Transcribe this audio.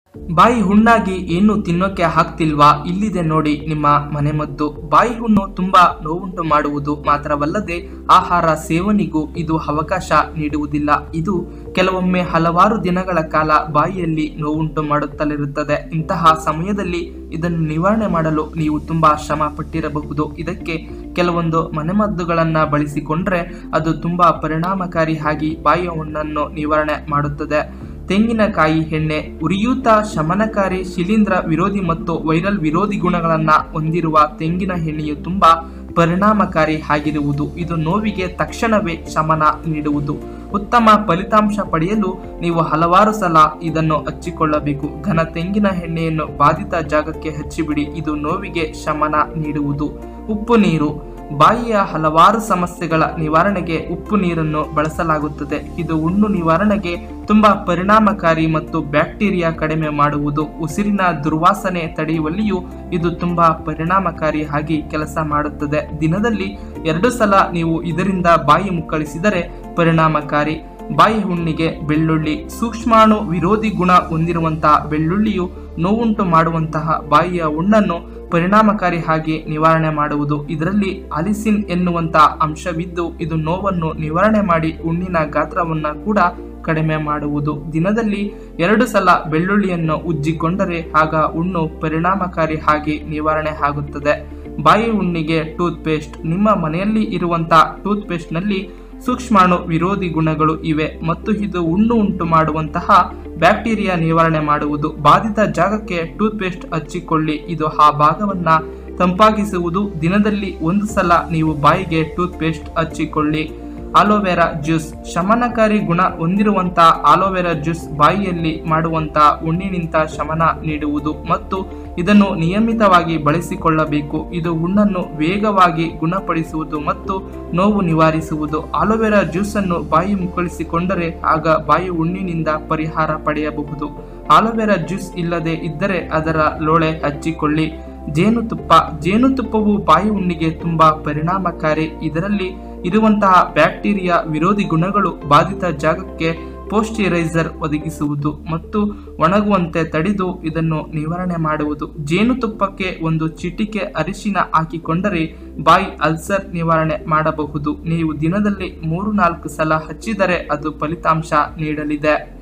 ಬಾಯಿ ಹುಣ್ಣಾಗಿ ಏನು ತಿನ್ನೋಕೆ ಆಗ್ತಿಲ್ವಾ ಇಲ್ಲಿದೆ ನೋಡಿ ನಿಮ್ಮ ಮನೆಮದ್ದು ಬಾಯಿ ಹುಣ್ಣು ತುಂಬಾ ನೋವುಂಟು ಮಾಡುವುದು ಮಾತ್ರವಲ್ಲದೆ ಆಹಾರ ಸೇವನೆಗೂ ಇದು ಅವಕಾಶ ನೀಡುವುದಿಲ್ಲ ಇದು ಕೆಲವೊಮ್ಮೆ ಹಲವಾರು ದಿನಗಳ ಕಾಲ ಬಾಯಿಯಲ್ಲಿ ನೋವುಂಟು ಮಾಡುತ್ತಲಿರುತ್ತದೆ ಇಂತಹ ಸಮಯದಲ್ಲಿ ಇದನ್ನು ನಿವಾರಣೆ ಮಾಡಲು ನೀವು ತುಂಬಾ ಶ್ರಮ ಪಟ್ಟಿರಬಹುದು ಇದಕ್ಕೆ ಕೆಲವೊಂದು ಮನೆಮದ್ದುಗಳನ್ನ ಬಳಸಿಕೊಂಡ್ರೆ ಅದು ತುಂಬಾ ಪರಿಣಾಮಕಾರಿಯಾಗಿ ಬಾಯಿಯ ಹುಣ್ಣನ್ನು ನಿವಾರಣೆ ಮಾಡುತ್ತದೆ ತೆಂಗಿನಕಾಯಿ ಎಣ್ಣೆ ಉರಿಯೂತ ಶಮನಕಾರಿ ಶಿಲೀಂಧ್ರ ವಿರೋಧಿ ಮತ್ತು ವೈರಲ್ ವಿರೋಧಿ ಗುಣಗಳನ್ನು ಹೊಂದಿರುವ ತೆಂಗಿನ ಎಣ್ಣೆಯು ತುಂಬಾ ಪರಿಣಾಮಕಾರಿ ಆಗಿರುವುದು ಇದು ನೋವಿಗೆ ತಕ್ಷಣವೇ ಶಮನ ನೀಡುವುದು ಉತ್ತಮ ಫಲಿತಾಂಶ ಪಡೆಯಲು ನೀವು ಹಲವಾರು ಸಲ ಇದನ್ನು ಹಚ್ಚಿಕೊಳ್ಳಬೇಕು ಘನ ತೆಂಗಿನ ಎಣ್ಣೆಯನ್ನು ಬಾಧಿತ ಜಾಗಕ್ಕೆ ಹಚ್ಚಿಬಿಡಿ ಇದು ನೋವಿಗೆ ಶಮನ ನೀಡುವುದು ಉಪ್ಪು ನೀರು ಬಾಯಿಯ ಹಲವಾರು ಸಮಸ್ಯೆಗಳ ನಿವಾರಣೆಗೆ ಉಪ್ಪು ನೀರನ್ನು ಬಳಸಲಾಗುತ್ತದೆ ಇದು ಹುಣ್ಣು ನಿವಾರಣೆಗೆ ತುಂಬಾ ಪರಿಣಾಮಕಾರಿ ಮತ್ತು ಬ್ಯಾಕ್ಟೀರಿಯಾ ಕಡಿಮೆ ಮಾಡುವುದು ಉಸಿರಿನ ದುರ್ವಾಸನೆ ತಡೆಯುವಲ್ಲಿಯೂ ಇದು ತುಂಬಾ ಪರಿಣಾಮಕಾರಿಯಾಗಿ ಕೆಲಸ ಮಾಡುತ್ತದೆ ದಿನದಲ್ಲಿ ಎರಡು ಸಲ ನೀವು ಇದರಿಂದ ಬಾಯಿ ಮುಕ್ಕಳಿಸಿದರೆ ಪರಿಣಾಮಕಾರಿ ಬಾಯಿ ಹುಣ್ಣಿಗೆ ಬೆಳ್ಳುಳ್ಳಿ ಸೂಕ್ಷ್ಮಾಣು ವಿರೋಧಿ ಗುಣ ಹೊಂದಿರುವಂತಹ ಬೆಳ್ಳುಳ್ಳಿಯು ನೋವುಂಟು ಮಾಡುವಂತಹ ಬಾಯಿಯ ಹುಣ್ಣನ್ನು ಪರಿಣಾಮಕಾರಿಯಾಗಿ ನಿವಾರಣೆ ಮಾಡುವುದು ಇದರಲ್ಲಿ ಅಲಿಸಿನ್ ಎನ್ನುವಂತಹ ಅಂಶವಿದ್ದು ಇದು ನೋವನ್ನು ನಿವಾರಣೆ ಮಾಡಿ ಹುಣ್ಣಿನ ಗಾತ್ರವನ್ನು ಕೂಡ ಕಡಿಮೆ ಮಾಡುವುದು ದಿನದಲ್ಲಿ ಎರಡು ಸಲ ಬೆಳ್ಳುಳ್ಳಿಯನ್ನು ಉಜ್ಜಿಕೊಂಡರೆ ಆಗ ಹುಣ್ಣು ಪರಿಣಾಮಕಾರಿಯಾಗಿ ನಿವಾರಣೆ ಆಗುತ್ತದೆ ಬಾಯಿ ಹುಣ್ಣಿಗೆ ಟೂತ್ ಪೇಸ್ಟ್ ನಿಮ್ಮ ಮನೆಯಲ್ಲಿ ಇರುವಂತಹ ಟೂತ್ ಪೇಸ್ಟ್ನಲ್ಲಿ ಸೂಕ್ಷ್ಮಾಣು ವಿರೋಧಿ ಗುಣಗಳು ಇವೆ ಮತ್ತು ಇದು ಹುಣ್ಣು ಉಂಟು ಮಾಡುವಂತಹ ಬ್ಯಾಕ್ಟೀರಿಯಾ ನಿವಾರಣೆ ಮಾಡುವುದು ಬಾಧಿತ ಜಾಗಕ್ಕೆ ಟೂತ್ ಪೇಸ್ಟ್ ಹಚ್ಚಿಕೊಳ್ಳಿ ಇದು ಆ ಭಾಗವನ್ನ ತಂಪಾಗಿಸುವುದು ದಿನದಲ್ಲಿ ಒಂದು ಸಲ ನೀವು ಬಾಯಿಗೆ ಟೂತ್ ಪೇಸ್ಟ್ ಹಚ್ಚಿಕೊಳ್ಳಿ ಆಲೋವೆರಾ ಜ್ಯೂಸ್ ಶಮನಕಾರಿ ಗುಣ ಹೊಂದಿರುವಂತಹ ಆಲೋವೆರಾ ಜ್ಯೂಸ್ ಬಾಯಿಯಲ್ಲಿ ಮಾಡುವಂತಹ ಹುಣ್ಣಿನಿಂದ ಶಮನ ನೀಡುವುದು ಮತ್ತು ಇದನ್ನು ನಿಯಮಿತವಾಗಿ ಬಳಸಿಕೊಳ್ಳಬೇಕು ಇದು ಹುಣ್ಣನ್ನು ವೇಗವಾಗಿ ಗುಣಪಡಿಸುವುದು ಮತ್ತು ನೋವು ನಿವಾರಿಸುವುದು ಆಲೋವೆರಾ ಜ್ಯೂಸ್ ಅನ್ನು ಬಾಯಿ ಮುಕ್ಕಳಿಸಿಕೊಂಡರೆ ಆಗ ಬಾಯಿ ಹುಣ್ಣಿನಿಂದ ಪರಿಹಾರ ಪಡೆಯಬಹುದು ಆಲೋವೆರಾ ಜ್ಯೂಸ್ ಇಲ್ಲದೆ ಇದ್ದರೆ ಅದರ ಲೋಳೆ ಹಚ್ಚಿಕೊಳ್ಳಿ ಜೇನುತುಪ್ಪ ಜೇನುತುಪ್ಪವು ಬಾಯಿ ಹುಣ್ಣಿಗೆ ತುಂಬಾ ಪರಿಣಾಮಕಾರಿ ಇದರಲ್ಲಿ ಇರುವಂತಹ ಬ್ಯಾಕ್ಟೀರಿಯಾ ವಿರೋಧಿ ಗುಣಗಳು ಬಾಧಿತ ಜಾಗಕ್ಕೆ ಪೋಸ್ಟಿರೈಸರ್ ಒದಗಿಸುವುದು ಮತ್ತು ಒಣಗುವಂತೆ ತಡೆದು ಇದನ್ನು ನಿವಾರಣೆ ಮಾಡುವುದು ಜೇನುತುಪ್ಪಕ್ಕೆ ಒಂದು ಚಿಟಿಕೆ ಅರಿಶಿನ ಹಾಕಿಕೊಂಡರೆ ಬಾಯಿ ಅಲ್ಸರ್ ನಿವಾರಣೆ ಮಾಡಬಹುದು ನೀವು ದಿನದಲ್ಲಿ ಮೂರು ನಾಲ್ಕು ಸಲ ಹಚ್ಚಿದರೆ ಅದು ಫಲಿತಾಂಶ ನೀಡಲಿದೆ